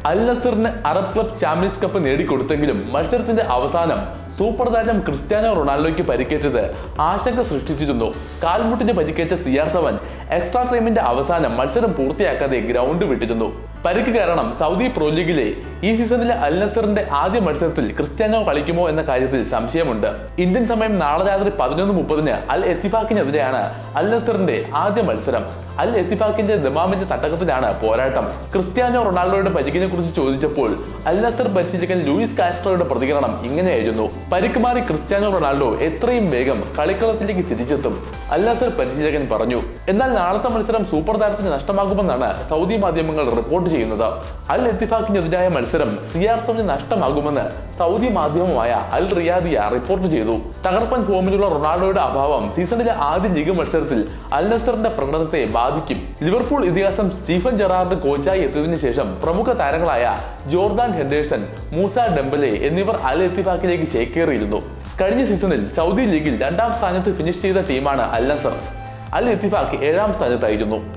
അൽ നസറിന് Arab club champions cup നേടിക്കൊടുത്തെങ്കിലും മത്സരത്തിന്റെ അവസാനം സൂപ്പർ താരം ക്രിസ്ത്യാനോ റൊണാൾഡോയ്ക്ക് പരിക്കേറ്റത് ആശങ്ക സൃഷ്ടിച്ചിരുന്നു കാൽമുട്ടിന് പരിക്കേറ്റ സി ആർ സെവൻ എക്സ്ട്രാ ടൈമിന്റെ അവസാനം മത്സരം പൂർത്തിയാക്കാതെ ഗ്രൗണ്ട് വിട്ടിരുന്നു പരിക്ക് കാരണം സൗദി പ്രോ ലീഗിലെ ഈ സീസണിലെ അൽ നസറിന്റെ ആദ്യ മത്സരത്തിൽ ക്രിസ്ത്യാനോ കളിക്കുമോ എന്ന കാര്യത്തിൽ സംശയമുണ്ട് ഇന്ത്യൻ സമയം നാളെ രാത്രി പതിനൊന്ന് മുപ്പതിന് അൽ എത്തിഫാക്കിനെതിരെയാണ് അൽ നസറിന്റെ ആദ്യ മത്സരം അൽ എത്തിഫാക്കിന്റെ ദമാമിന്റെ തട്ടകത്തിലാണ് പോരാട്ടം ക്രിസ്ത്യാനോ റൊണാൾഡോയുടെ പരിക്കിനെ കുറിച്ച് ചോദിച്ചപ്പോൾ അൽ നസർ പരിശീലകൻ ലൂയിസ് കാസ്ട്രോയുടെ പ്രതികരണം ഇങ്ങനെയായിരുന്നു പരിക്ക് മാറി ക്രിസ്ത്യാനോ റൊണാൾഡോ എത്രയും വേഗം കളിക്കളത്തിലേക്ക് തിരിച്ചെത്തും അൽ നസർ പരിശീലകൻ പറഞ്ഞു എന്നാൽ നാളത്തെ മത്സരം സൂപ്പർ താരത്തിന് നഷ്ടമാകുമെന്നാണ് സൗദി മാധ്യമങ്ങൾ റിപ്പോർട്ട് ചെയ്യുന്നത് അൽ എത്തിഫാക്കിനെതിരായ മത്സരം സി ആർ സെവന് നഷ്ടമാകുമെന്ന് സൗദി മാധ്യമമായ അൽ റിയാദിയ റിപ്പോർട്ട് ചെയ്തു തകർപ്പൻ ഫോമിലുള്ള റൊണാൾഡോയുടെ അഭാവം സീസണിലെ ആദ്യ ലീഗ് മത്സരത്തിൽ അൽ നസറിന്റെ പ്രകടനത്തെ ബാധിക്കും ലിവർപൂൾ ഇതിഹാസം സ്റ്റീഫൻ ജെറാർഡ് കോച്ചായി എത്തിയതിനു ശേഷം പ്രമുഖ താരങ്ങളായ ജോർദാൻ ഹെൻഡേഴ്സൺ മൂസ ഡെംബലെ എന്നിവർ അൽ എത്തിഫാക്കിലേക്ക് ചേക്കേറിയിരുന്നു കഴിഞ്ഞ സീസണിൽ സൗദി ലീഗിൽ രണ്ടാം സ്ഥാനത്ത് ഫിനിഷ് ചെയ്ത ടീമാണ് അൽ നസർ അൽ എത്തിഫാക്ക് ഏഴാം സ്ഥാനത്തായിരുന്നു